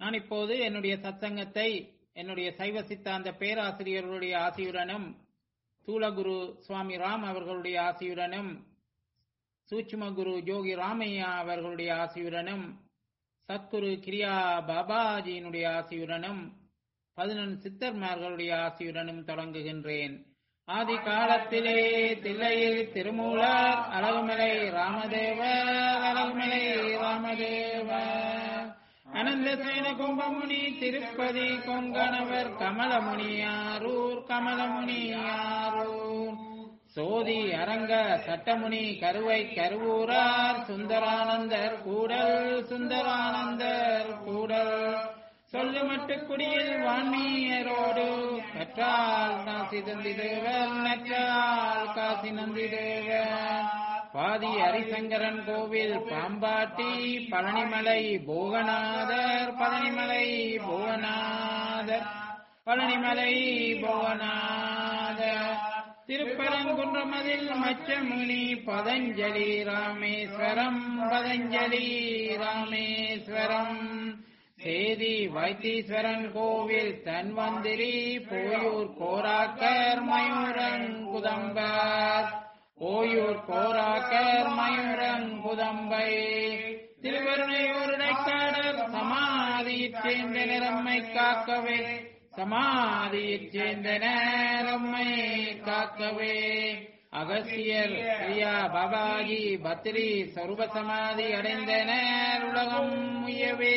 நான் இப்போது என்னுடைய சத்சங்கத்தை என்னுடைய சைவ சித்தாந்த பேராசிரியர்களுடைய ஆசியுடனும் தூளகுரு சுவாமி ராம் அவர்களுடைய ஆசியுடனும் சூட்சும குரு ஜோகி ராமையா அவர்களுடைய ஆசியுடனும் சத்குரு கிரியா பாபாஜியினுடைய ஆசியுடனும் பதினொன்று சித்தர்மார்களுடைய ஆசியுடனும் தொடங்குகின்றேன் ஆதி காலத்திலே தில்லையில் திருமூலர் அழகுமலை ராமதேவர் அழகுமலை ராமதேவர் அனந்த சேன கும்பமுனி திருப்பதி கொங்கணவர் கமலமுனியாரூர் கமலமுனியாரூர் சோதி அரங்க சட்டமுனி கருவை கருவூரார் சுந்தரானந்தர் கூடல் சுந்தரானந்தர் கூடல் சொல்லுமட்டு குடியில் வான்மீயரோடு கற்றால் காசி தந்தி தேவர் நற்றால் காசி நந்தி தேவர் பாதி ஹரிசங்கரன் கோவில் பாம்பாட்டி பழனிமலை போகநாதர் பழனிமலை போகநாதர் பழனிமலை போகநாதர் திருப்பரங்குன்றமதில் மச்சமுனி பதஞ்சலி ராமேஸ்வரம் பதஞ்சலி ராமேஸ்வரம் சேதி வைத்தீஸ்வரன் கோவில் தன்வந்திரி போயூர் கோராக்கர் மயூரங்குதம்பர் ஓயூர் கோராக்கர் மயூரங்குதம்பை திருவருணையூருடைக்காடர் சமாதியைச் சேர்ந்த நிறம்மை காக்கவே சமாதியைச் சேர்ந்த நேரம்மை காக்கவே அகசியர் பிரியா பாபாஜி பத்ரி சொருப சமாதி அடைந்தனர் உலகம் முயவே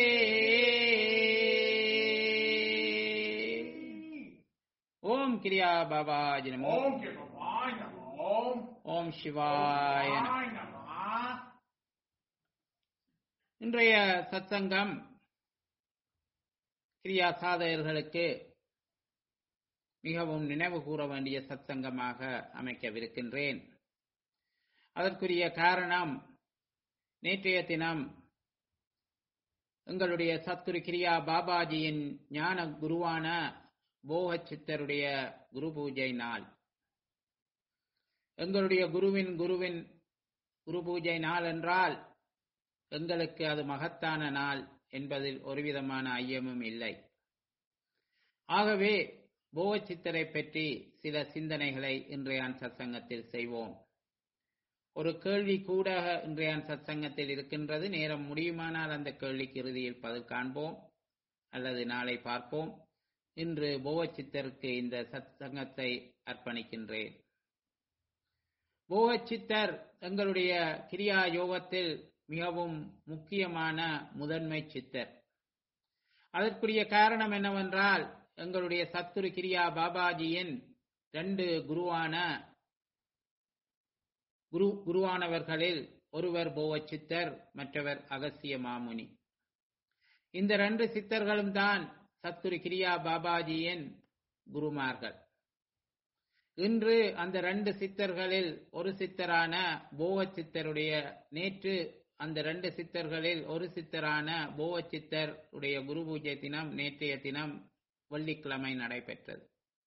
ஓம் கிரியா பாபாஜி நமோ ஓம் கிருபாய் நமோ ஓம் சிவாய நமோ. சிவாய நமः இன்றைய சத்சங்கம் கிரியா சாதகர்களுக்கு மிகவும் நினைவு கூற வேண்டிய சத்சங்கமாக அமைக்கவிருக்கின்றேன் அதற்குரிய காரணம் நேற்றைய தினம் எங்களுடைய சத்குரு கிரியா பாபாஜியின் ஞான குருவான போக சித்தருடைய குரு பூஜை நாள் எங்களுடைய குருவின் குருவின் குரு பூஜை நாள் என்றால் எங்களுக்கு அது மகத்தான நாள் என்பதில் ஒருவிதமான ஐயமும் இல்லை ஆகவே போகச்சித்தரை பற்றி சில சிந்தனைகளை இன்றைய சத்சங்கத்தில் செய்வோம் ஒரு கேள்வி கூட இன்றைய சத்சங்கத்தில் இருக்கின்றது நேரம் முடியுமானால் அந்த கேள்விக்கு இறுதியில் பதில் காண்போம் அல்லது நாளை பார்ப்போம் இன்று போகச்சித்தருக்கு இந்த சத்சங்கத்தை அர்ப்பணிக்கின்றேன் போகச்சித்தர் எங்களுடைய கிரியா யோகத்தில் மிகவும் முக்கியமான முதன்மை சித்தர் அதற்குரிய காரணம் என்னவென்றால் எங்களுடைய சத்துரு கிரியா பாபாஜியின் ரெண்டு குருவான குரு குருவானவர்களில் ஒருவர் போவ சித்தர் மற்றவர் அகசிய மாமுனி இந்த ரெண்டு சித்தர்களும் தான் சத்துரு கிரியா பாபாஜியின் குருமார்கள் இன்று அந்த ரெண்டு சித்தர்களில் ஒரு சித்தரான போவ சித்தருடைய நேற்று அந்த ரெண்டு சித்தர்களில் ஒரு சித்தரான போவ சித்தர் உடைய குரு பூஜை தினம் நேற்றைய தினம் வெள்ளிக்கிழமை நடைபெற்றது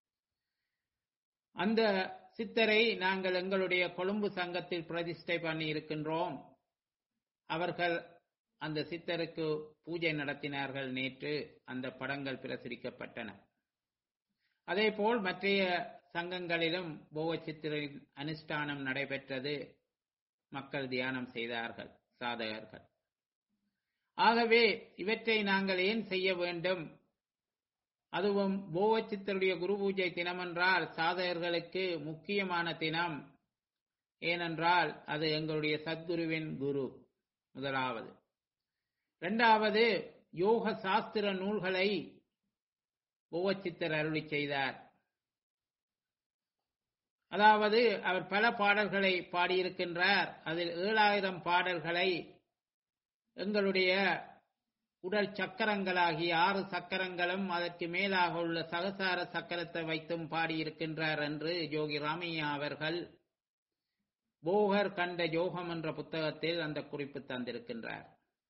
அந்த சித்தரை நாங்கள் எங்களுடைய கொழும்பு சங்கத்தில் பிரதிஷ்டை பண்ணி இருக்கின்றோம் அவர்கள் அந்த சித்தருக்கு பூஜை நடத்தினார்கள் நேற்று அந்த படங்கள் பிரசுரிக்கப்பட்டன அதேபோல் மற்றைய சங்கங்களிலும் போக சித்திரின் அனுஷ்டானம் நடைபெற்றது மக்கள் தியானம் செய்தார்கள் சாதகர்கள் ஆகவே இவற்றை நாங்கள் ஏன் செய்ய வேண்டும் அதுவும் போவச்சித்தருடைய குரு பூஜை தினமென்றால் சாதகர்களுக்கு முக்கியமான தினம் ஏனென்றால் அது எங்களுடைய சத்குருவின் குரு முதலாவது இரண்டாவது யோக சாஸ்திர நூல்களை போவச்சித்தர் அருளி செய்தார் அதாவது அவர் பல பாடல்களை பாடியிருக்கின்றார் அதில் ஏழாயிரம் பாடல்களை எங்களுடைய உடல் சக்கரங்களாகிய ஆறு சக்கரங்களும் அதற்கு மேலாக உள்ள சகசார சக்கரத்தை வைத்தும் பாடியிருக்கின்றார் என்று யோகி ராமையா அவர்கள் போகர் கண்ட யோகம் என்ற புத்தகத்தில் அந்த குறிப்பு தந்திருக்கின்றார்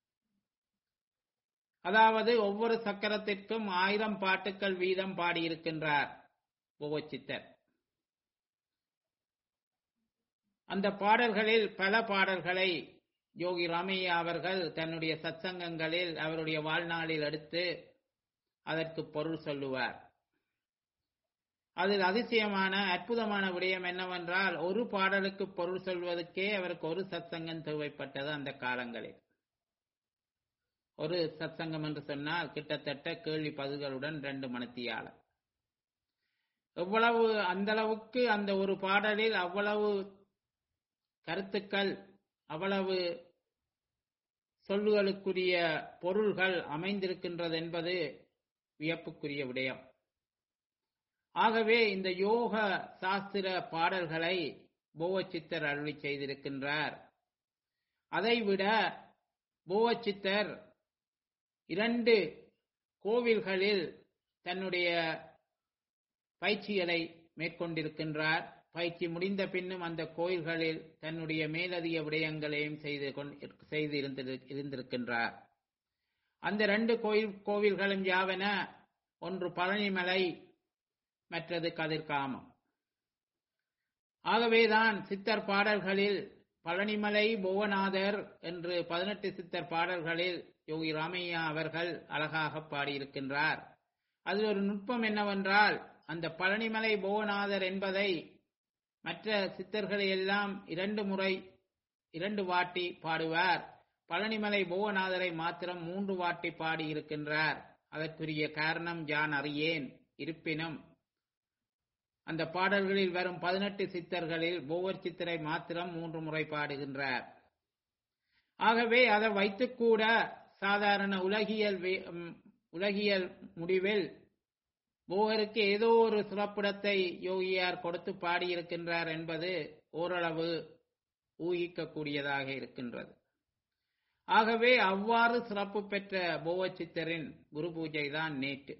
அதாவது ஒவ்வொரு சக்கரத்திற்கும் ஆயிரம் பாட்டுக்கள் வீதம் பாடியிருக்கின்றார் போகச்சித்தர் அந்த பாடல்களில் பல பாடல்களை யோகி ராமையா அவர்கள் தன்னுடைய சத்சங்கங்களில் அவருடைய வாழ்நாளில் எடுத்து அதற்கு பொருள் சொல்லுவார் அதில் அதிசயமான அற்புதமான விடயம் என்னவென்றால் ஒரு பாடலுக்கு பொருள் சொல்வதற்கே அவருக்கு ஒரு சத்சங்கம் தேவைப்பட்டது அந்த காலங்களில் ஒரு சத்சங்கம் என்று சொன்னால் கிட்டத்தட்ட கேள்வி பதில்களுடன் ரெண்டு மணித்தியாலம் எவ்வளவு அந்த அளவுக்கு அந்த ஒரு பாடலில் அவ்வளவு கருத்துக்கள் அவ்வளவு சொல்லுகளுக்குரிய பொருள்கள் அமைந்திருக்கின்றது என்பது வியப்புக்குரிய விடயம் ஆகவே இந்த யோக சாஸ்திர பாடல்களை போவச்சித்தர் அருளி செய்திருக்கின்றார் அதைவிட போவச்சித்தர் இரண்டு கோவில்களில் தன்னுடைய பயிற்சிகளை மேற்கொண்டிருக்கின்றார் பயிற்சி முடிந்த பின்னும் அந்த கோயில்களில் தன்னுடைய மேலதிக விடயங்களையும் செய்து செய்து இருந்திருக்கின்றார் அந்த ரெண்டு கோயில் கோவில்களும் யாவன ஒன்று பழனிமலை மற்றது கதிர்காமம் ஆகவேதான் சித்தர் பாடல்களில் பழனிமலை புவநாதர் என்று பதினெட்டு சித்தர் பாடல்களில் யோகி ராமையா அவர்கள் அழகாக பாடியிருக்கின்றார் அதில் ஒரு நுட்பம் என்னவென்றால் அந்த பழனிமலை புவநாதர் என்பதை மற்ற சித்தர்களை எல்லாம் இரண்டு முறை இரண்டு வாட்டி பாடுவார் பழனிமலை புவநாதரை மாத்திரம் மூன்று வாட்டி பாடியிருக்கின்றார் அதற்குரிய காரணம் யான் அறியேன் இருப்பினும் அந்த பாடல்களில் வரும் பதினெட்டு சித்தர்களில் ஒவ்வொரு சித்தரை மாத்திரம் மூன்று முறை பாடுகின்றார் ஆகவே அதை வைத்துக்கூட சாதாரண உலகியல் உலகியல் முடிவில் போகருக்கு ஏதோ ஒரு சிறப்பிடத்தை யோகியார் கொடுத்து பாடியிருக்கின்றார் என்பது ஓரளவு ஊகிக்கக்கூடியதாக இருக்கின்றது ஆகவே அவ்வாறு சிறப்பு பெற்ற போவச்சித்தரின் குரு பூஜை தான் நேற்று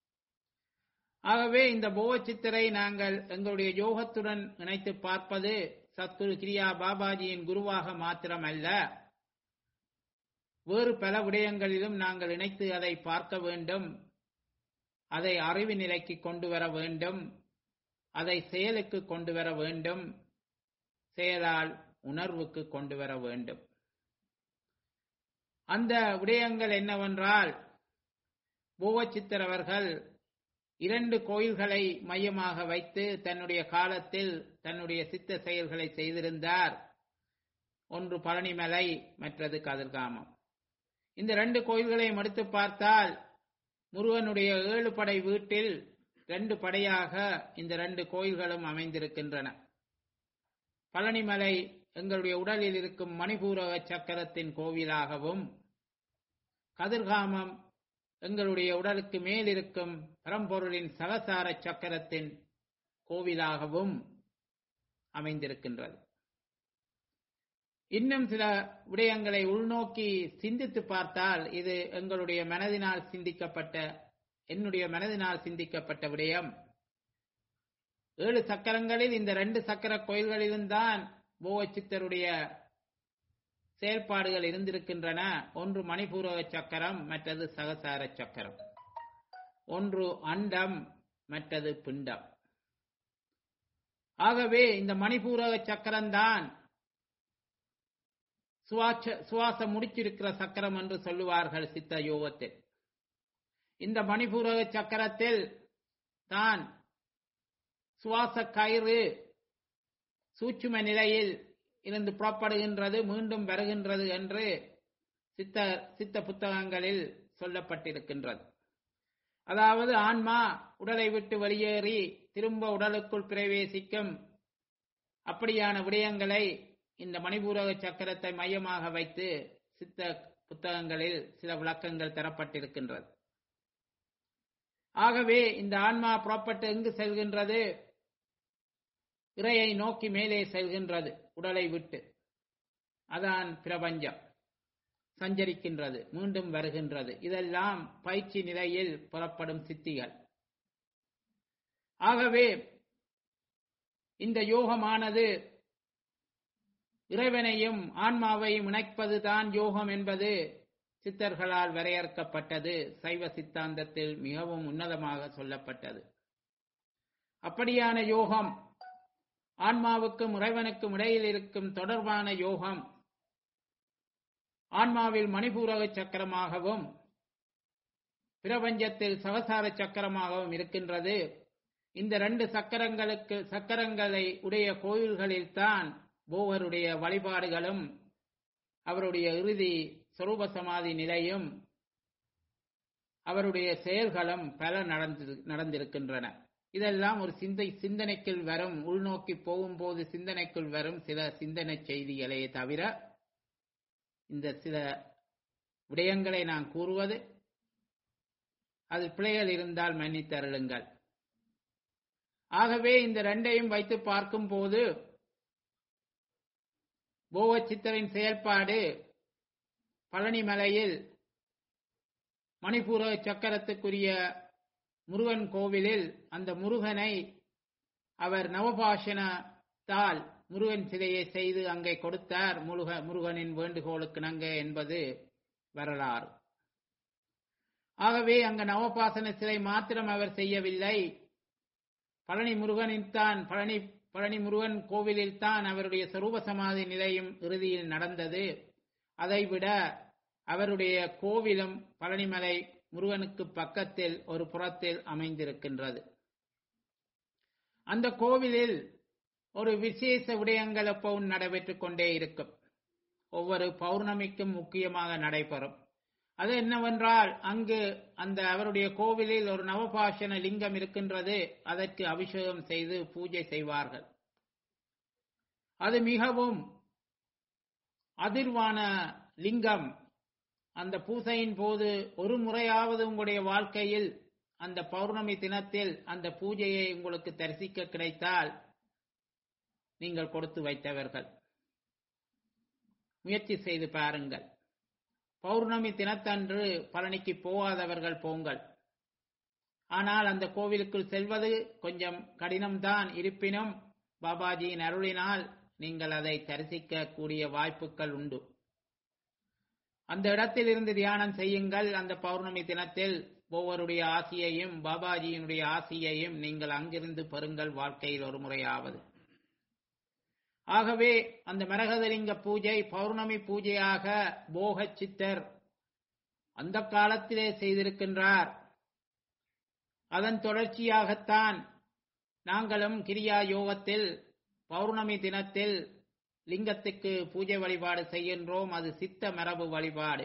ஆகவே இந்த போவச்சித்தரை நாங்கள் எங்களுடைய யோகத்துடன் இணைத்து பார்ப்பது சத்குரு கிரியா பாபாஜியின் குருவாக மாத்திரம் அல்ல வேறு பல விடயங்களிலும் நாங்கள் இணைத்து அதை பார்க்க வேண்டும் அதை அறிவு நிலைக்கு கொண்டு வர வேண்டும் அதை செயலுக்கு கொண்டு வர வேண்டும் செயலால் உணர்வுக்கு கொண்டு வர வேண்டும் அந்த விடயங்கள் என்னவென்றால் போவச்சித்தர் அவர்கள் இரண்டு கோயில்களை மையமாக வைத்து தன்னுடைய காலத்தில் தன்னுடைய சித்த செயல்களை செய்திருந்தார் ஒன்று பழனிமலை மற்றது கதிர்காமம் இந்த ரெண்டு கோயில்களையும் எடுத்து பார்த்தால் முருகனுடைய ஏழு படை வீட்டில் ரெண்டு படையாக இந்த ரெண்டு கோயில்களும் அமைந்திருக்கின்றன பழனிமலை எங்களுடைய உடலில் இருக்கும் மணிபூரக சக்கரத்தின் கோவிலாகவும் கதிர்காமம் எங்களுடைய உடலுக்கு மேல் இருக்கும் பரம்பொருளின் சகசார சக்கரத்தின் கோவிலாகவும் அமைந்திருக்கின்றது இன்னும் சில விடயங்களை உள்நோக்கி சிந்தித்து பார்த்தால் இது எங்களுடைய மனதினால் சிந்திக்கப்பட்ட என்னுடைய மனதினால் சிந்திக்கப்பட்ட விடயம் ஏழு சக்கரங்களில் இந்த ரெண்டு சக்கர கோயில்களிலும் தான் போவச்சித்தருடைய செயல்பாடுகள் இருந்திருக்கின்றன ஒன்று மணிபூரக சக்கரம் மற்றது சகசார சக்கரம் ஒன்று அண்டம் மற்றது பிண்டம் ஆகவே இந்த மணிபூரக சக்கரம்தான் சுவாச சுவாசம் முடிச்சிருக்கிற சக்கரம் என்று சொல்லுவார்கள் சித்த யோகத்தில் இந்த மணிபூரக சக்கரத்தில் தான் சுவாச கயிறு சூட்சும நிலையில் இருந்து புறப்படுகின்றது மீண்டும் வருகின்றது என்று சித்த சித்த புத்தகங்களில் சொல்லப்பட்டிருக்கின்றது அதாவது ஆன்மா உடலை விட்டு வெளியேறி திரும்ப உடலுக்குள் பிரவேசிக்கும் அப்படியான விடயங்களை இந்த மணிபூரக சக்கரத்தை மையமாக வைத்து சித்த புத்தகங்களில் சில விளக்கங்கள் தரப்பட்டிருக்கின்றது ஆகவே இந்த ஆன்மா புறப்பட்டு எங்கு செல்கின்றது இறையை நோக்கி மேலே செல்கின்றது உடலை விட்டு அதான் பிரபஞ்சம் சஞ்சரிக்கின்றது மீண்டும் வருகின்றது இதெல்லாம் பயிற்சி நிலையில் புறப்படும் சித்திகள் ஆகவே இந்த யோகமானது இறைவனையும் ஆன்மாவையும் இணைப்பதுதான் யோகம் என்பது சித்தர்களால் வரையறுக்கப்பட்டது சைவ சித்தாந்தத்தில் மிகவும் உன்னதமாக சொல்லப்பட்டது அப்படியான யோகம் ஆன்மாவுக்கும் இறைவனுக்கும் இடையில் இருக்கும் தொடர்பான யோகம் ஆன்மாவில் மணிபூரக சக்கரமாகவும் பிரபஞ்சத்தில் சகசார சக்கரமாகவும் இருக்கின்றது இந்த ரெண்டு சக்கரங்களுக்கு சக்கரங்களை உடைய கோயில்களில்தான் போகருடைய வழிபாடுகளும் அவருடைய இறுதி சொரூப சமாதி நிலையும் அவருடைய செயல்களும் பல நடந்து நடந்திருக்கின்றன இதெல்லாம் ஒரு சிந்தை சிந்தனைக்குள் வரும் உள்நோக்கி போகும்போது சிந்தனைக்குள் வரும் சில சிந்தனை செய்திகளே தவிர இந்த சில விடயங்களை நான் கூறுவது அது பிழைகள் இருந்தால் மன்னித்தருளுங்கள் ஆகவே இந்த ரெண்டையும் வைத்து பார்க்கும் போது போவச்சித்தரின் செயல்பாடு பழனிமலையில் மணிப்பூர சக்கரத்துக்குரிய முருகன் கோவிலில் அந்த முருகனை அவர் நவபாஷணத்தால் முருகன் சிலையை செய்து அங்கே கொடுத்தார் முருக முருகனின் வேண்டுகோளுக்கு நங்க என்பது வரலாறு ஆகவே அங்க நவபாசன சிலை மாத்திரம் அவர் செய்யவில்லை பழனி முருகனின் தான் பழனி பழனி முருகன் கோவிலில் தான் அவருடைய சரூப சமாதி நிலையும் இறுதியில் நடந்தது அதைவிட அவருடைய கோவிலும் பழனிமலை முருகனுக்கு பக்கத்தில் ஒரு புறத்தில் அமைந்திருக்கின்றது அந்த கோவிலில் ஒரு விசேஷ விடயங்கள் எப்பவும் நடைபெற்றுக் கொண்டே இருக்கும் ஒவ்வொரு பௌர்ணமிக்கும் முக்கியமாக நடைபெறும் அது என்னவென்றால் அங்கு அந்த அவருடைய கோவிலில் ஒரு நவபாஷண லிங்கம் இருக்கின்றது அதற்கு அபிஷேகம் செய்து பூஜை செய்வார்கள் அது மிகவும் அதிர்வான லிங்கம் அந்த பூசையின் போது ஒரு முறையாவது உங்களுடைய வாழ்க்கையில் அந்த பௌர்ணமி தினத்தில் அந்த பூஜையை உங்களுக்கு தரிசிக்க கிடைத்தால் நீங்கள் கொடுத்து வைத்தவர்கள் முயற்சி செய்து பாருங்கள் பௌர்ணமி தினத்தன்று பழனிக்கு போகாதவர்கள் போங்கள் ஆனால் அந்த கோவிலுக்குள் செல்வது கொஞ்சம் கடினம்தான் இருப்பினும் பாபாஜியின் அருளினால் நீங்கள் அதை தரிசிக்க கூடிய வாய்ப்புகள் உண்டு அந்த இடத்தில் இருந்து தியானம் செய்யுங்கள் அந்த பௌர்ணமி தினத்தில் ஒவ்வொருடைய ஆசியையும் பாபாஜியினுடைய ஆசியையும் நீங்கள் அங்கிருந்து பெறுங்கள் வாழ்க்கையில் ஒரு முறையாவது ஆகவே அந்த மரகதலிங்க பூஜை பௌர்ணமி பூஜையாக போக சித்தர் அந்த காலத்திலே செய்திருக்கின்றார் அதன் தொடர்ச்சியாகத்தான் நாங்களும் கிரியா யோகத்தில் பௌர்ணமி தினத்தில் லிங்கத்துக்கு பூஜை வழிபாடு செய்கின்றோம் அது சித்த மரபு வழிபாடு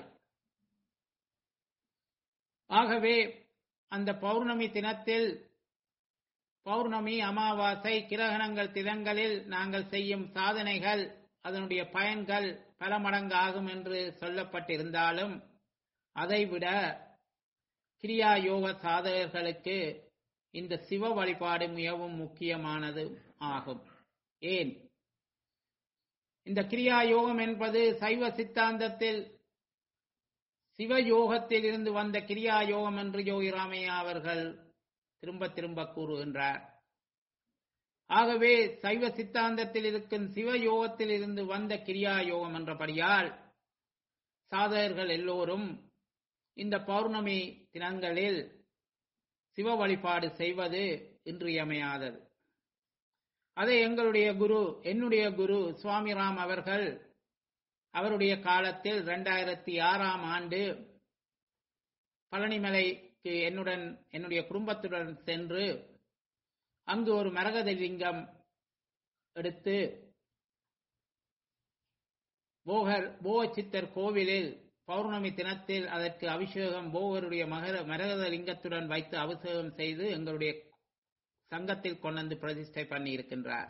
ஆகவே அந்த பௌர்ணமி தினத்தில் பௌர்ணமி அமாவாசை கிரகணங்கள் தினங்களில் நாங்கள் செய்யும் சாதனைகள் அதனுடைய பயன்கள் பல மடங்கு ஆகும் என்று சொல்லப்பட்டிருந்தாலும் அதைவிட கிரியா யோக சாதகர்களுக்கு இந்த சிவ வழிபாடு மிகவும் முக்கியமானது ஆகும் ஏன் இந்த கிரியா யோகம் என்பது சைவ சித்தாந்தத்தில் சிவ யோகத்தில் இருந்து வந்த கிரியா யோகம் என்று யோகி ராமையா அவர்கள் திரும்ப திரும்ப கூறுகின்றார் ஆகவே சைவ சித்தாந்தத்தில் இருக்கும் சிவ யோகத்தில் இருந்து வந்த கிரியா யோகம் என்றபடியால் சாதகர்கள் எல்லோரும் இந்த பௌர்ணமி தினங்களில் சிவ வழிபாடு செய்வது இன்றியமையாதது அதை எங்களுடைய குரு என்னுடைய குரு சுவாமிராம் அவர்கள் அவருடைய காலத்தில் இரண்டாயிரத்தி ஆறாம் ஆண்டு பழனிமலைக்கு என்னுடன் என்னுடைய குடும்பத்துடன் சென்று அங்கு ஒரு மரகத லிங்கம் எடுத்து போகர் போகச்சித்தர் கோவிலில் பௌர்ணமி தினத்தில் அதற்கு அபிஷேகம் போகருடைய மகர மரகத லிங்கத்துடன் வைத்து அபிஷேகம் செய்து எங்களுடைய சங்கத்தில் கொண்டு பிரதிஷ்டை பண்ணி இருக்கின்றார்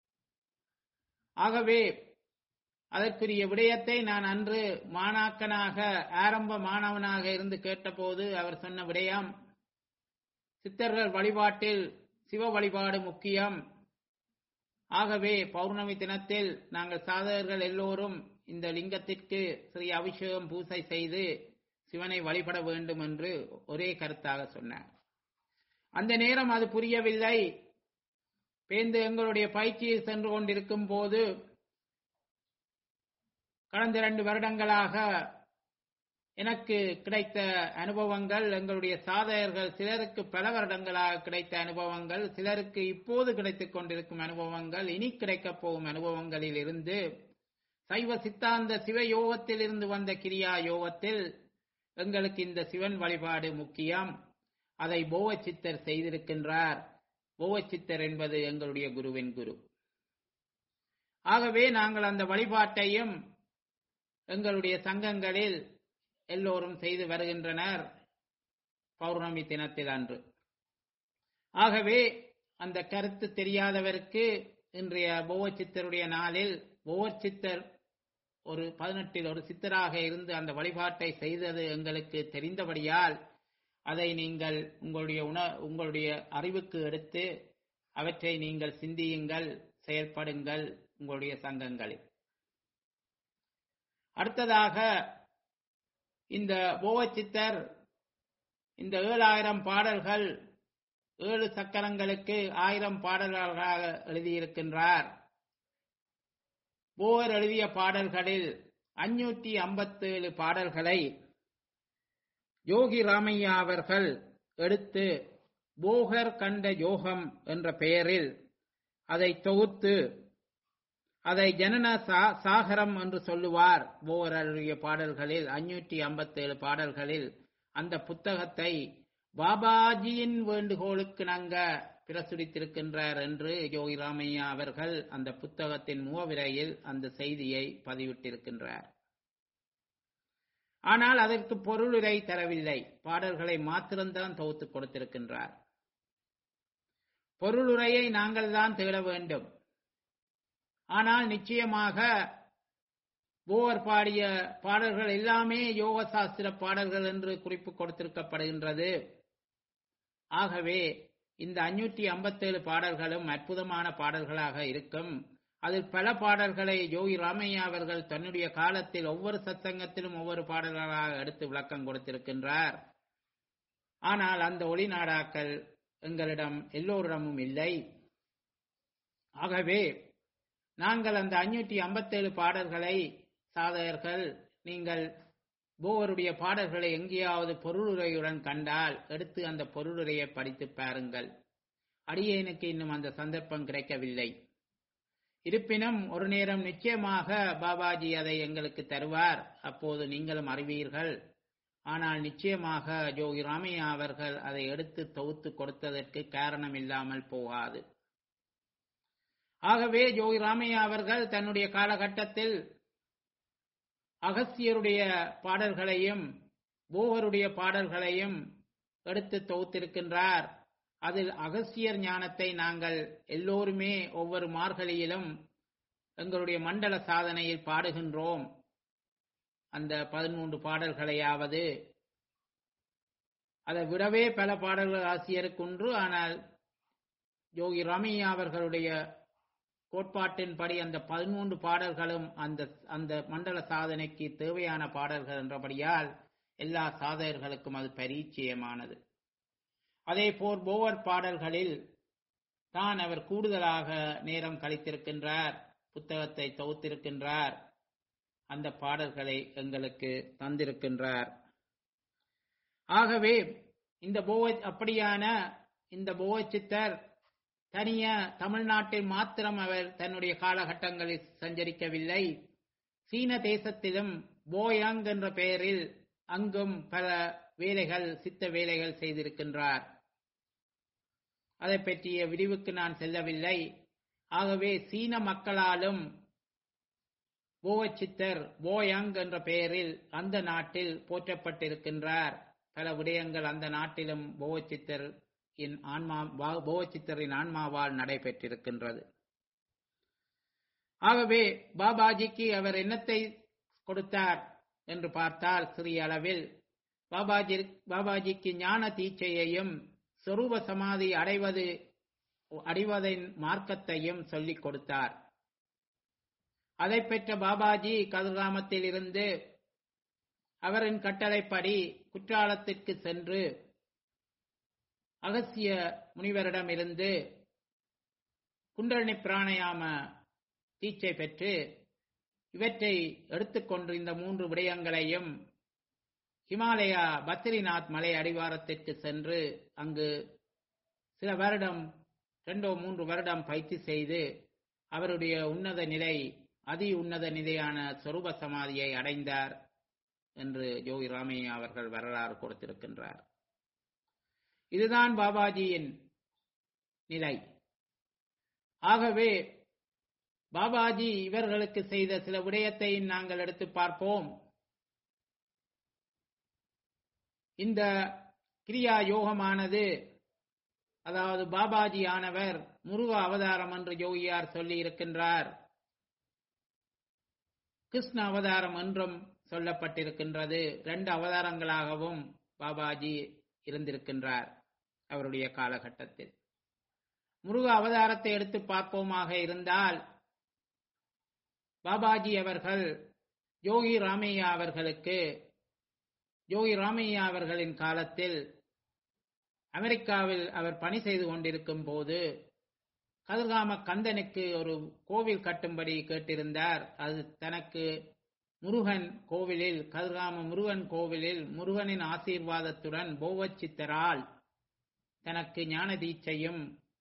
ஆகவே அதற்குரிய விடயத்தை நான் அன்று மாணாக்கனாக ஆரம்ப மாணவனாக இருந்து கேட்டபோது அவர் சொன்ன விடயம் சித்தர்கள் வழிபாட்டில் சிவ வழிபாடு முக்கியம் ஆகவே பௌர்ணமி தினத்தில் நாங்கள் சாதகர்கள் எல்லோரும் இந்த லிங்கத்திற்கு ஸ்ரீ அபிஷேகம் பூசை செய்து சிவனை வழிபட வேண்டும் என்று ஒரே கருத்தாக சொன்னார் அந்த நேரம் அது புரியவில்லை பேந்து எங்களுடைய பயிற்சியில் சென்று கொண்டிருக்கும் போது கடந்த இரண்டு வருடங்களாக எனக்கு கிடைத்த அனுபவங்கள் எங்களுடைய சாதகர்கள் சிலருக்கு பல வருடங்களாக கிடைத்த அனுபவங்கள் சிலருக்கு இப்போது கிடைத்துக் கொண்டிருக்கும் அனுபவங்கள் இனி கிடைக்கப் போகும் அனுபவங்களில் இருந்து சைவ சித்தாந்த சிவ யோகத்தில் இருந்து வந்த கிரியா யோகத்தில் எங்களுக்கு இந்த சிவன் வழிபாடு முக்கியம் அதை போவச்சித்தர் செய்திருக்கின்றார் போவச்சித்தர் என்பது எங்களுடைய குருவின் குரு ஆகவே நாங்கள் அந்த வழிபாட்டையும் எங்களுடைய சங்கங்களில் எல்லோரும் செய்து வருகின்றனர் பௌர்ணமி தினத்தில் அன்று ஆகவே அந்த கருத்து தெரியாதவருக்கு இன்றைய போவச்சித்தருடைய நாளில் போவச்சித்தர் ஒரு பதினெட்டில் ஒரு சித்தராக இருந்து அந்த வழிபாட்டை செய்தது எங்களுக்கு தெரிந்தபடியால் அதை நீங்கள் உங்களுடைய உண உங்களுடைய அறிவுக்கு எடுத்து அவற்றை நீங்கள் சிந்தியுங்கள் செயல்படுங்கள் உங்களுடைய சங்கங்களில் அடுத்ததாக இந்த போவச்சித்தர் இந்த ஏழாயிரம் பாடல்கள் ஏழு சக்கரங்களுக்கு ஆயிரம் பாடல்களாக எழுதியிருக்கின்றார் போர் எழுதிய பாடல்களில் அஞ்சூற்றி ஐம்பத்தேழு பாடல்களை யோகி ராமையா அவர்கள் எடுத்து போகர் கண்ட யோகம் என்ற பெயரில் அதை தொகுத்து அதை ஜனன சா- சாகரம் என்று சொல்லுவார் போர் எழுதிய பாடல்களில் அஞ்சூற்றி ஐம்பத்தேழு பாடல்களில் அந்த புத்தகத்தை பாபாஜியின் வேண்டுகோளுக்கு நாங்க பிரசுரித்திருக்கின்றார் என்று யோகி ராமையா அவர்கள் அந்த புத்தகத்தின் முகவிரையில் அந்த செய்தியை பதிவிட்டிருக்கின்றார் ஆனால் அதற்கு பொருளுரை தரவில்லை பாடல்களை மாத்திரம்தான் தொகுத்து கொடுத்திருக்கின்றார் பொருளுரையை நாங்கள் தான் தேட வேண்டும் ஆனால் நிச்சயமாக போவர் பாடிய பாடல்கள் எல்லாமே யோக சாஸ்திர பாடல்கள் என்று குறிப்பு கொடுத்திருக்கப்படுகின்றது ஆகவே இந்த அஞ்சூற்றி ஐம்பத்தேழு பாடல்களும் அற்புதமான பாடல்களாக இருக்கும் அதில் பல பாடல்களை யோகி ராமையா அவர்கள் தன்னுடைய காலத்தில் ஒவ்வொரு சத்சங்கத்திலும் ஒவ்வொரு பாடல்களாக எடுத்து விளக்கம் கொடுத்திருக்கின்றார் ஆனால் அந்த ஒளிநாடாக்கள் எங்களிடம் எல்லோரிடமும் இல்லை ஆகவே நாங்கள் அந்த அஞ்சூற்றி ஐம்பத்தேழு பாடல்களை சாதகர்கள் நீங்கள் போவருடைய பாடல்களை எங்கேயாவது பொருளுரையுடன் கண்டால் எடுத்து அந்த பொருளுரையை படித்து பாருங்கள் அடியேனுக்கு இன்னும் அந்த சந்தர்ப்பம் கிடைக்கவில்லை இருப்பினும் ஒரு நேரம் நிச்சயமாக பாபாஜி அதை எங்களுக்கு தருவார் அப்போது நீங்களும் அறிவீர்கள் ஆனால் நிச்சயமாக ஜோகி ராமையா அவர்கள் அதை எடுத்து தொகுத்து கொடுத்ததற்கு காரணம் இல்லாமல் போகாது ஆகவே ஜோகி ராமையா அவர்கள் தன்னுடைய காலகட்டத்தில் அகஸ்தியருடைய பாடல்களையும் போகருடைய பாடல்களையும் எடுத்து தொகுத்திருக்கின்றார் அதில் அகஸ்தியர் ஞானத்தை நாங்கள் எல்லோருமே ஒவ்வொரு மார்கழியிலும் எங்களுடைய மண்டல சாதனையில் பாடுகின்றோம் அந்த பதிமூன்று பாடல்களையாவது அதை விடவே பல பாடல்கள் ஆசிரியருக்கு உண்டு ஆனால் யோகி ரமையா அவர்களுடைய கோட்பாட்டின்படி அந்த பதிமூன்று பாடல்களும் அந்த அந்த மண்டல சாதனைக்கு தேவையான பாடல்கள் என்றபடியால் எல்லா சாதகர்களுக்கும் அது பரிச்சயமானது அதே போர் போவர் பாடல்களில் தான் அவர் கூடுதலாக நேரம் கழித்திருக்கின்றார் புத்தகத்தை தொகுத்திருக்கின்றார் அந்த பாடல்களை எங்களுக்கு தந்திருக்கின்றார் ஆகவே இந்த போவ அப்படியான இந்த போவச்சித்தர் தனிய தமிழ்நாட்டில் மாத்திரம் அவர் தன்னுடைய காலகட்டங்களில் சஞ்சரிக்கவில்லை சீன தேசத்திலும் போயாங் என்ற பெயரில் அங்கும் பல வேலைகள் சித்த வேலைகள் செய்திருக்கின்றார் அதை பற்றிய விரிவுக்கு நான் செல்லவில்லை ஆகவே சீன மக்களாலும் போவச்சித்தர் போயாங் என்ற பெயரில் அந்த நாட்டில் போற்றப்பட்டிருக்கின்றார் பல விடயங்கள் அந்த நாட்டிலும் போவச்சித்தர் இன் ஆன்மா போவச்சித்தரின் ஆன்மாவால் நடைபெற்றிருக்கின்றது ஆகவே பாபாஜிக்கு அவர் என்னத்தை கொடுத்தார் என்று பார்த்தால் சிறிய அளவில் பாபாஜி பாபாஜிக்கு ஞான தீட்சையையும் சொரூப சமாதி அடைவது அடைவதின் மார்க்கத்தையும் சொல்லிக் கொடுத்தார் அதை பெற்ற பாபாஜி கதிர்காமத்தில் இருந்து அவரின் கட்டளைப்படி குற்றாலத்திற்கு சென்று அகசிய முனிவரிடமிருந்து குண்டலினி பிராணயாம தீட்சை பெற்று இவற்றை எடுத்துக்கொண்டு இந்த மூன்று விடயங்களையும் ஹிமாலயா பத்ரிநாத் மலை அடிவாரத்திற்கு சென்று அங்கு சில வருடம் ரெண்டோ மூன்று வருடம் பயிற்சி செய்து அவருடைய உன்னத நிலை அதி உன்னத நிலையான சொரூப சமாதியை அடைந்தார் என்று யோகி ராமையா அவர்கள் வரலாறு கொடுத்திருக்கின்றார் இதுதான் பாபாஜியின் நிலை ஆகவே பாபாஜி இவர்களுக்கு செய்த சில விடயத்தை நாங்கள் எடுத்து பார்ப்போம் இந்த கிரியா யோகமானது அதாவது பாபாஜி ஆனவர் முருக அவதாரம் என்று யோகியார் சொல்லி இருக்கின்றார் கிருஷ்ண அவதாரம் என்றும் சொல்லப்பட்டிருக்கின்றது ரெண்டு அவதாரங்களாகவும் பாபாஜி இருந்திருக்கின்றார் அவருடைய காலகட்டத்தில் முருக அவதாரத்தை எடுத்து பார்ப்போமாக இருந்தால் பாபாஜி அவர்கள் யோகி ராமையா அவர்களுக்கு யோகி ராமையா அவர்களின் காலத்தில் அமெரிக்காவில் அவர் பணி செய்து கொண்டிருக்கும் போது கதிர்காம கந்தனுக்கு ஒரு கோவில் கட்டும்படி கேட்டிருந்தார் அது தனக்கு முருகன் கோவிலில் கதிர்காம முருகன் கோவிலில் முருகனின் ஆசீர்வாதத்துடன் போவச்சித்தரால் தனக்கு ஞான தீட்சையும்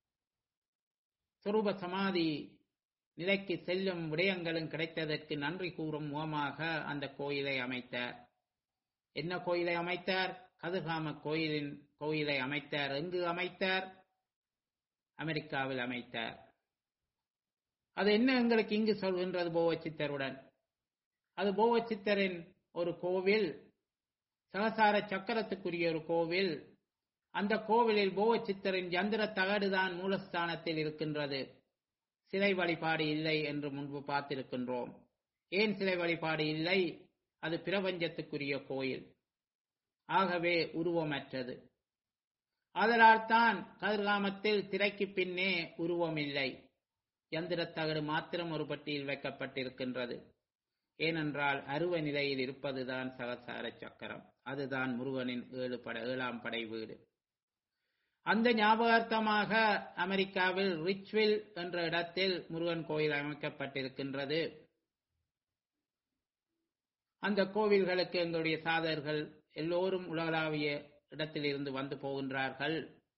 சொரூப சமாதி நிலைக்கு செல்லும் விடயங்களும் கிடைத்ததற்கு நன்றி கூறும் முகமாக அந்த கோயிலை அமைத்தார் என்ன கோயிலை அமைத்தார் கதிர்காம கோயிலின் கோயிலை அமைத்தார் எங்கு அமைத்தார் அமெரிக்காவில் அமைத்தார் அது என்ன எங்களுக்கு இங்கு சொல்கின்றது போவச்சித்தருடன் அது போவச்சித்தரின் ஒரு கோவில் சகசார சக்கரத்துக்குரிய ஒரு கோவில் அந்த கோவிலில் போவச்சித்தரின் யந்திர தகடுதான் மூலஸ்தானத்தில் இருக்கின்றது சிலை வழிபாடு இல்லை என்று முன்பு பார்த்திருக்கின்றோம் ஏன் சிலை வழிபாடு இல்லை அது பிரபஞ்சத்துக்குரிய கோயில் ஆகவே உருவமற்றது அதனால் தான் கதிர்காமத்தில் திரைக்கு பின்னே உருவம் இல்லை யந்திரத்தகடு மாத்திரம் ஒரு பட்டியில் வைக்கப்பட்டிருக்கின்றது ஏனென்றால் அருவ நிலையில் இருப்பதுதான் சகசார சக்கரம் அதுதான் முருகனின் ஏழு பட ஏழாம் படை வீடு அந்த ஞாபகார்த்தமாக அமெரிக்காவில் ரிச்வில் என்ற இடத்தில் முருகன் கோயில் அமைக்கப்பட்டிருக்கின்றது அந்த கோவில்களுக்கு எங்களுடைய சாதகர்கள் எல்லோரும் உலகளாவிய இடத்தில் இருந்து வந்து போகின்றார்கள்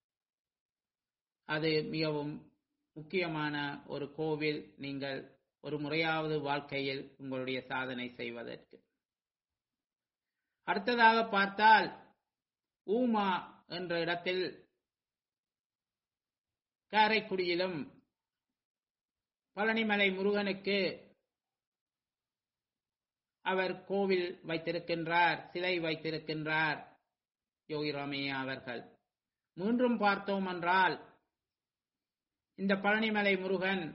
அது மிகவும் முக்கியமான ஒரு கோவில் நீங்கள் ஒரு முறையாவது வாழ்க்கையில் உங்களுடைய சாதனை செய்வதற்கு அடுத்ததாக பார்த்தால் ஊமா என்ற இடத்தில் காரைக்குடியிலும் பழனிமலை முருகனுக்கு அவர் கோவில் வைத்திருக்கின்றார் சிலை வைத்திருக்கின்றார் யோகி ராமையா அவர்கள் மூன்றும் பார்த்தோம் என்றால் இந்த பழனிமலை முருகன்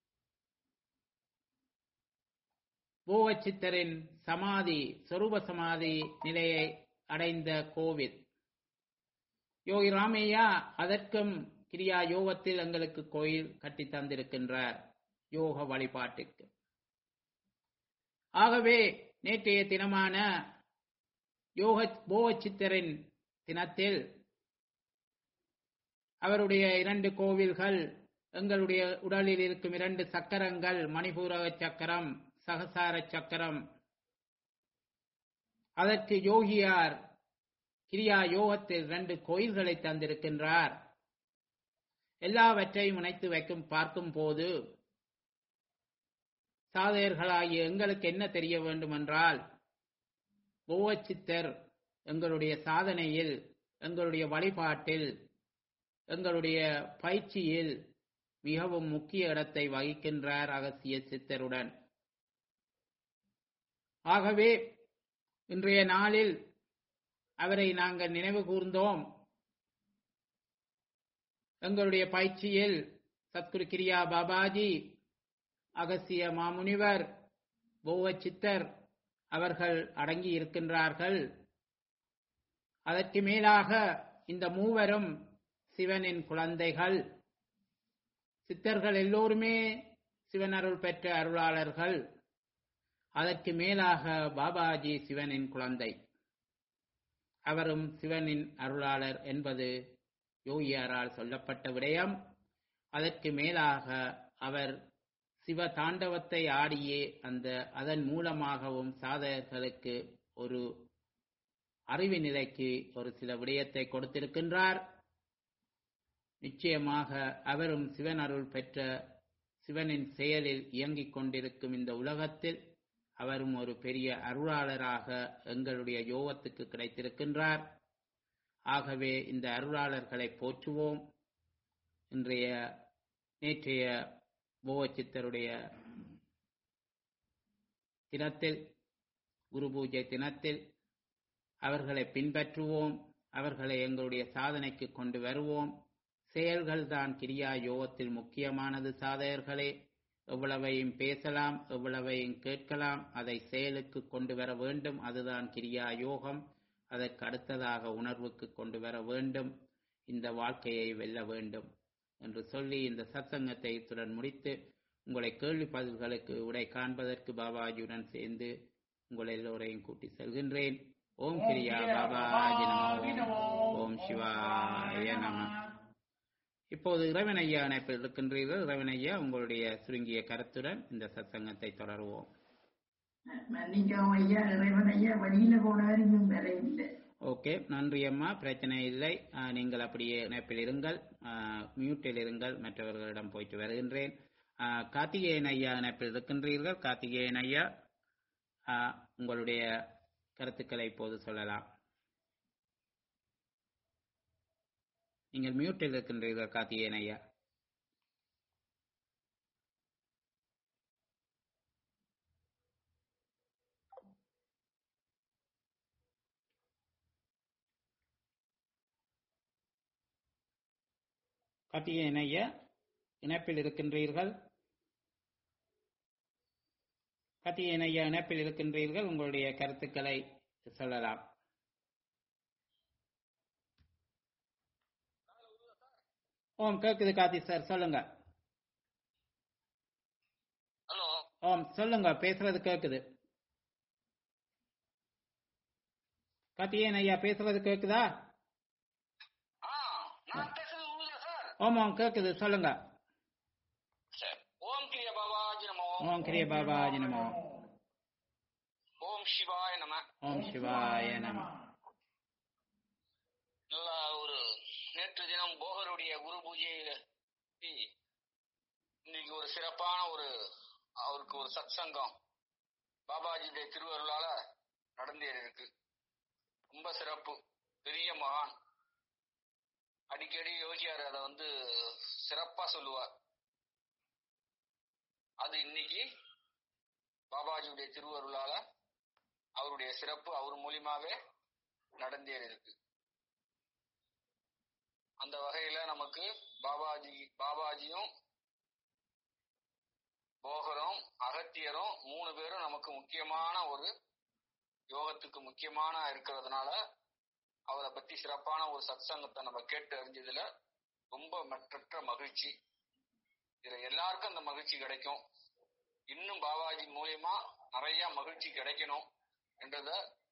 போவச்சித்தரின் சமாதி சொரூப சமாதி நிலையை அடைந்த கோவில் யோகி ராமையா அதற்கும் கிரியா யோகத்தில் எங்களுக்கு கோயில் கட்டி தந்திருக்கின்றார் யோக வழிபாட்டிற்கு ஆகவே நேற்றைய தினமான யோக போவச்சித்தரின் தினத்தில் அவருடைய இரண்டு கோவில்கள் எங்களுடைய உடலில் இருக்கும் இரண்டு சக்கரங்கள் மணிபூரக சக்கரம் சகசார சக்கரம் அதற்கு யோகியார் கிரியா யோகத்தில் ரெண்டு கோயில்களை தந்திருக்கின்றார் எல்லாவற்றையும் இணைத்து வைக்கும் பார்க்கும் போது சாதையர்களாகிய எங்களுக்கு என்ன தெரிய வேண்டும் என்றால் போவச்சித்தர் எங்களுடைய சாதனையில் எங்களுடைய வழிபாட்டில் எங்களுடைய பயிற்சியில் மிகவும் முக்கிய இடத்தை வகிக்கின்றார் அகசிய சித்தருடன் ஆகவே இன்றைய நாளில் அவரை நாங்கள் நினைவு கூர்ந்தோம் எங்களுடைய பயிற்சியில் சத்குரு கிரியா பாபாஜி அகசிய மாமுனிவர் போவச்சித்தர் அவர்கள் அடங்கி இருக்கின்றார்கள் அதற்கு மேலாக இந்த மூவரும் சிவனின் குழந்தைகள் சித்தர்கள் எல்லோருமே சிவன் அருள் பெற்ற அருளாளர்கள் அதற்கு மேலாக பாபாஜி சிவனின் குழந்தை அவரும் சிவனின் அருளாளர் என்பது யோகியாரால் சொல்லப்பட்ட விடயம் அதற்கு மேலாக அவர் சிவ தாண்டவத்தை ஆடியே அந்த அதன் மூலமாகவும் சாதகர்களுக்கு ஒரு அறிவு நிலைக்கு ஒரு சில விடயத்தை கொடுத்திருக்கின்றார் நிச்சயமாக அவரும் சிவன் அருள் பெற்ற சிவனின் செயலில் இயங்கிக் கொண்டிருக்கும் இந்த உலகத்தில் அவரும் ஒரு பெரிய அருளாளராக எங்களுடைய யோகத்துக்கு கிடைத்திருக்கின்றார் ஆகவே இந்த அருளாளர்களை போற்றுவோம் இன்றைய நேற்றைய போவச்சித்தருடைய தினத்தில் குரு பூஜை தினத்தில் அவர்களை பின்பற்றுவோம் அவர்களை எங்களுடைய சாதனைக்கு கொண்டு வருவோம் செயல்கள்தான் கிரியா யோகத்தில் முக்கியமானது சாதகர்களே எவ்வளவையும் பேசலாம் எவ்வளவையும் கேட்கலாம் அதை செயலுக்கு கொண்டு வர வேண்டும் அதுதான் கிரியா யோகம் அதற்கு அடுத்ததாக உணர்வுக்கு கொண்டு வர வேண்டும் இந்த வாழ்க்கையை வெல்ல வேண்டும் என்று சொல்லி இந்த சத்சங்கத்தை இத்துடன் முடித்து உங்களை கேள்வி பதில்களுக்கு விடை காண்பதற்கு பாபாஜியுடன் சேர்ந்து உங்கள் எல்லோரையும் கூட்டி செல்கின்றேன் ஓம் கிரியா பாபாஜி நமோ ஓம் சிவாய நம இப்போது இறைவன் ஐயா இணைப்பில் இருக்கின்றீர்கள் இறைவன் ஐயா உங்களுடைய சுருங்கிய கருத்துடன் இந்த சத்சங்கத்தை தொடருவோம் மன்னிக்கவும் ஐயா இறைவன் ஐயா வழியில போனாரு இன்னும் வேற இல்லை ஓகே நன்றி அம்மா பிரச்சனை இல்லை ஆஹ், நீங்கள் அப்படியே இணைப்பில் இருங்கள் ஆஹ், மியூட்டில் இருங்கள் மற்றவர்களிடம் போயிட்டு வருகின்றேன் ஆஹ், கார்த்திகேயன் ஐயா இணைப்பில் இருக்கின்றீர்கள் கார்த்திகேயன் ஐயா ஆஹ், உங்களுடைய கருத்துக்களை இப்போது சொல்லலாம் நீங்கள் மியூட்டில் இருக்கின்றீர்கள் கார்த்திகேயன் ஐயா கார்த்திகேயன் ஐயா இணைப்பில் இருக்கின்றீர்கள் கார்த்திகேயன் ஐயா இணைப்பில் இருக்கின்றீர்கள் உங்களுடைய கருத்துக்களை சொல்லலாம் ஓம் கேக்குது கார்த்தி சார் சொல்லுங்க ஹலோ ஓம் சொல்லுங்க பேசுறது கேக்குது கார்த்திகேயன் ஐயா பேசுறது கேக்குதா ஆ நான் பேசுறது உண்மையா சார் ஓம் கேக்குது சொல்லுங்க சரி ஓம் கிரிய பாபாஜி நமோ ஓம் கிரிய பாபாஜி நமோ ஓம் சிவாய நம ஓம் சிவாய நம நல்ல ஒரு நேற்று தினம் போகருடைய குரு பூஜையில இன்னைக்கு ஒரு சிறப்பான ஒரு அவருக்கு ஒரு சத்சங்கம் பாபாஜியுடைய திருவருளால நடந்தேறி இருக்கு ரொம்ப சிறப்பு பெரிய மகான் அடிக்கடி யோகியார் அதை வந்து சிறப்பா சொல்லுவார் அது இன்னைக்கு பாபாஜியுடைய திருவருளால அவருடைய சிறப்பு அவர் மூலியமாவே நடந்தேறி இருக்கு அந்த வகையில நமக்கு பாபாஜி பாபாஜியும் போகரும் அகத்தியரும் மூணு பேரும் நமக்கு முக்கியமான ஒரு யோகத்துக்கு முக்கியமான இருக்கிறதுனால அவரை பத்தி சிறப்பான ஒரு சத்சங்கத்தை நம்ம கேட்டு அறிஞ்சதுல ரொம்ப மற்றற்ற மகிழ்ச்சி இதுல எல்லாருக்கும் அந்த மகிழ்ச்சி கிடைக்கும் இன்னும் பாபாஜி மூலியமா நிறைய மகிழ்ச்சி கிடைக்கணும் என்றத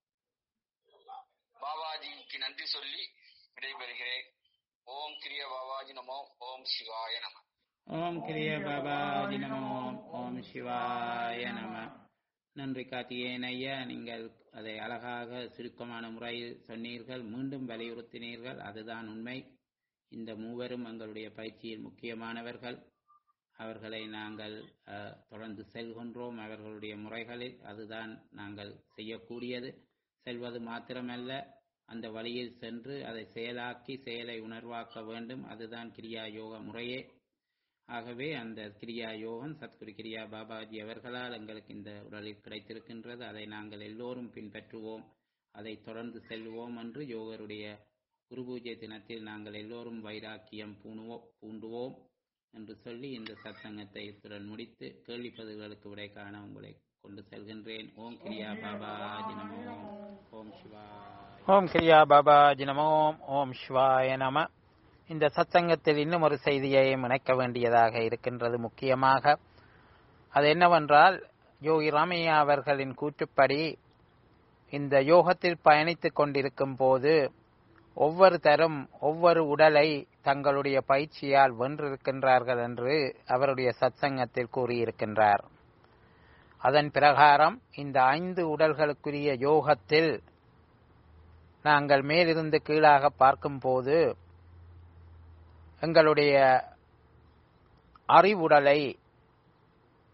பாபாஜிக்கு நன்றி சொல்லி விடைபெறுகிறேன் ஓம் கிரிய பாபாஜி நமோ ஓம் சிவாய நம ஓம் கிரிய பாபாஜி நமோ ஓம் சிவாய நம நன்றி கார்த்திகேயன் ஐயா நீங்கள் அதை அழகாக சுருக்கமான முறையில் சொன்னீர்கள் மீண்டும் வலியுறுத்தினீர்கள் அதுதான் உண்மை இந்த மூவரும் எங்களுடைய பயிற்சியில் முக்கியமானவர்கள் அவர்களை நாங்கள் அஹ், தொடர்ந்து செல்கின்றோம் அவர்களுடைய முறைகளில் அதுதான் நாங்கள் செய்யக்கூடியது செல்வது மாத்திரமல்ல அந்த வழியில் சென்று அதை செயலாக்கி செயலை உணர்வாக்க வேண்டும் அதுதான் கிரியா யோக முறையே ஆகவே அந்த கிரியா யோகம் சத்குரு கிரியா பாபாஜி அவர்களால் எங்களுக்கு இந்த உடலில் கிடைத்திருக்கின்றது அதை நாங்கள் எல்லோரும் பின்பற்றுவோம் அதை தொடர்ந்து செல்வோம் என்று யோகருடைய குரு பூஜை தினத்தில் நாங்கள் எல்லோரும் வைராக்கியம் பூணுவோம் பூண்டுவோம் என்று சொல்லி இந்த சத்சங்கத்தை இத்துடன் முடித்து கேள்வி பதில்களுக்கு விடை காண உங்களை கொண்டு செல்கின்றேன் ஓம் கிரியா பாபாஜி நமோ ஓம் சிவாய் ஓம் கிரியா பாபாஜி நம ஓம் ஓம் சிவாய நம இந்த சத்சங்கத்தில் இன்னும் ஒரு செய்தியை இணைக்க வேண்டியதாக இருக்கின்றது முக்கியமாக அது என்னவென்றால் யோகி ராமையா அவர்களின் கூற்றுப்படி இந்த யோகத்தில் பயணித்துக் கொண்டிருக்கும் போது ஒவ்வொரு தரும் ஒவ்வொரு உடலை தங்களுடைய பயிற்சியால் வென்றிருக்கின்றார்கள் என்று அவருடைய சத்சங்கத்தில் கூறியிருக்கின்றார் அதன் பிரகாரம் இந்த ஐந்து உடல்களுக்குரிய யோகத்தில் நாங்கள் மேலிருந்து கீழாக பார்க்கும்போது எங்களுடைய அறிவுடலை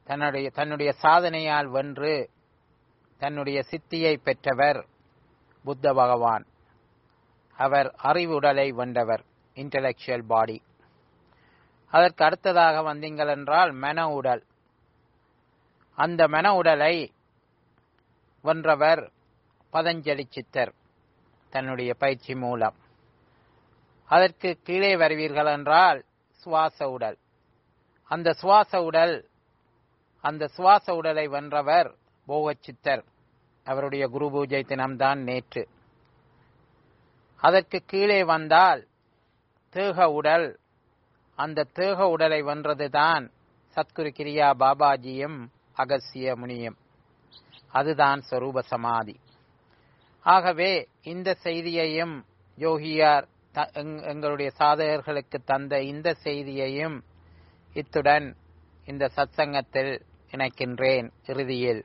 தன்னுடைய தன்னுடைய சாதனையால் வென்று தன்னுடைய சித்தியை பெற்றவர் புத்த பகவான் அவர் அறிவுடலை வென்றவர் இன்டலெக்சுவல் பாடி அதற்கு அடுத்ததாக வந்தீங்கள் என்றால் மன உடல் அந்த மன உடலை வென்றவர் பதஞ்சலி சித்தர் தன்னுடைய பயிற்சி மூலம் அதற்கு கீழே வருவீர்கள் என்றால் சுவாச உடல் அந்த சுவாச உடல் அந்த சுவாச உடலை வென்றவர் போகச்சித்தர் அவருடைய குரு பூஜை தினம்தான் நேற்று அதற்கு கீழே வந்தால் தேக உடல் அந்த தேக உடலை வென்றதுதான் சத்குரு கிரியா பாபாஜியும் அகசிய முனியும் அதுதான் சொரூப சமாதி ஆகவே இந்த செய்தியையும் யோகியார் த- எங்- எங்களுடைய சாதகர்களுக்கு தந்த இந்த செய்தியையும் இத்துடன் இந்த சத்சங்கத்தில் இணைக்கின்றேன் இறுதியில்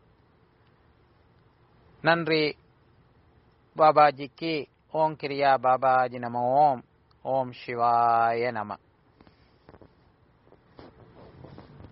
நன்றி பாபாஜிக்கு ஓம் கிரியா பாபாஜி நம ஓம் ஓம் சிவாய நம